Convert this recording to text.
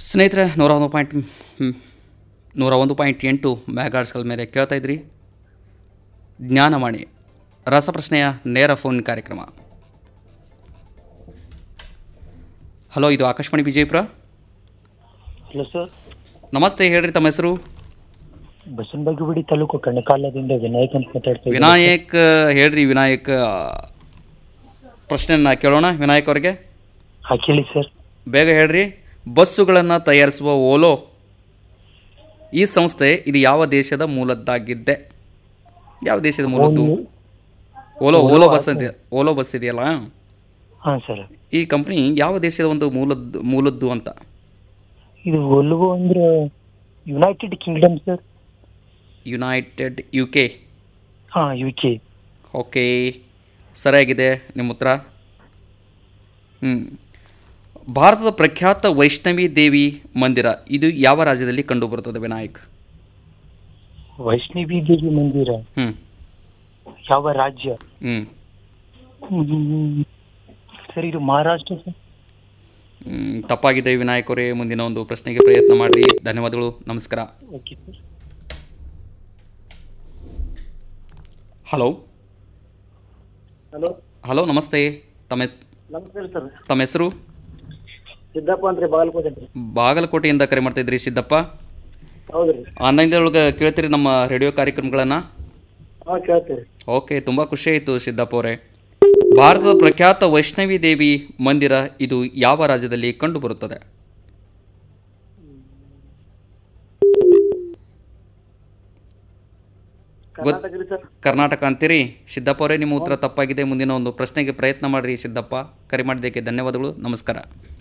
ಸ್ನೇಹಿತರೆ ನೂರ ಒಂದು ಪಾಯಿಂಟ್ ಹ್ಮ್, ನೂರ ಒಂದು ಪಾಯಿಂಟ್ ಎಂಟು ಮ್ಯಾಗಾಡ್ಸ್ಗಳ ಮೇಲೆ ಕೇಳ್ತಾ ಇದ್ರಿ ಜ್ಞಾನವಾಣಿ ರಸಪ್ರಶ್ನೆಯ ನೇರ ಫೋನ್ ಕಾರ್ಯಕ್ರಮ ಹಲೋ ಇದು ಆಕಾಶವಾಣಿ ವಿಜಯಪುರ ಹಲೋ ಸರ್ ನಮಸ್ತೆ ಹೇಳ್ರಿ ತಮ್ಮ ಹೆಸರು ಬಸವನಬಾಗೇವಾಡಿ ತಾಲೂಕು ಕಣಕಾಲದಿಂದ ವಿನಾಯಕ್ ಅಂತ ಮಾತಾಡ್ತಾ ಇದ್ದೀನಿ. ವಿನಾಯಕ್ ಹೇಳ್ರಿ ವಿನಾಯಕ್ ಪ್ರಶ್ನೆಯನ್ನು ಕೇಳೋಣ ವಿನಾಯಕ್ ಅವರಿಗೆ ಹಾ ಕೇಳಿ ಸರ್ ಬೇಗ ಹೇಳ್ರಿ ಬಸ್ಸುಗಳನ್ನು ತಯಾರಿಸುವ ಓಲೋ ಈ ಸಂಸ್ಥೆ ಇದು ಯಾವ ದೇಶದ ಮೂಲದ್ದಾಗಿದ್ದೆ ಯಾವ ದೇಶದ ಮೂಲದ್ದು ಓಲೋ ಓಲೋ ಬಸ್ ಇದೆ ಓಲೋ ಬಸ್ ಇದೆಯಲ್ಲ ಹಾ ಸರ್ ಈ ಕಂಪ್ನಿ ಯಾವ ದೇಶದ ಒಂದು ಮೂಲದ್ದು ಮೂಲದ್ದು ಅಂತ ಇದು ಒಲ್ವೋ ಅಂದ್ರೆ United Kingdom sir United U K ಹಾ ಯು ಕೆ ಓಕೆ ಸರಿಯಾಗಿದೆ ನಿಮ್ಮ ಉತ್ತರ ಹ್ಞೂ ಭಾರತದ ಪ್ರಖ್ಯಾತ ವೈಷ್ಣವಿ ದೇವಿ ಮಂದಿರ ಇದು ಯಾವ ರಾಜ್ಯದಲ್ಲಿ ಕಂಡುಬರುತ್ತದೆ ವಿನಾಯಕ್ ವೈಷ್ಣವಿ ದೇವಿ ಮಂದಿರ ಹ್ಞೂ ಯಾವ ರಾಜ್ಯ ಹ್ಞೂ ಹ್ಮ್. ಸರ್ ಇದು ಮಹಾರಾಷ್ಟ್ರ ಸರ್ ಮ್, ತಪ್ಪಾಗಿದೆ ವಿನಾಯಕ್ ಅವರೇ ಮುಂದಿನ ಒಂದು ಪ್ರಶ್ನೆಗೆ ಪ್ರಯತ್ನ ಮಾಡಿರಿ ಧನ್ಯವಾದಗಳು ನಮಸ್ಕಾರ okay sir hello hello hello ನಮಸ್ತೆ ತಮ್ಮ ನಮಸ್ಕಾರ ಸರ್ ತಮ್ಮ ಹೆಸರು ಸಿದ್ದಪ್ಪ ಅಂತ್ರಿ ಬಾಗಲಕೋಟೆ ರೀ ಬಾಗಲಕೋಟೆಯಿಂದ ಕರೆ ಮಾಡ್ತಾ ಇದ್ರಿ ಸಿದ್ದಪ್ಪ ಹೌದ್ರಿ ಆನ್ಲೈನ್ದೊಳಗೆ ಕೇಳ್ತೀರಿ ನಮ್ಮ ರೇಡಿಯೋ ಕಾರ್ಯಕ್ರಮಗಳನ್ನು ಹಾಂ ಕೇಳ್ತೀರಿ ಓಕೆ ತುಂಬ ಖುಷಿ ಆಯಿತು ಸಿದ್ದಪ್ಪ ಅವರೇ ಭಾರತದ ಪ್ರಖ್ಯಾತ ವೈಷ್ಣವಿ ದೇವಿ ಮಂದಿರ ಇದು ಯಾವ ರಾಜ್ಯದಲ್ಲಿ ಕಂಡುಬರುತ್ತದೆ ಕರ್ನಾಟಕ ರೀ ಸರ್ ಕರ್ನಾಟಕ ಅಂತೀರಿ ಸಿದ್ದಪ್ಪ ಅವರೇ ನಿಮ್ಮ ಉತ್ತರ ತಪ್ಪಾಗಿದೆ ಮುಂದಿನ ಒಂದು ಪ್ರಶ್ನೆಗೆ ಪ್ರಯತ್ನ ಮಾಡಿರಿ ಸಿದ್ದಪ್ಪ ಕರೆ ಮಾಡಿದ್ದಕ್ಕೆ ಧನ್ಯವಾದಗಳು ನಮಸ್ಕಾರ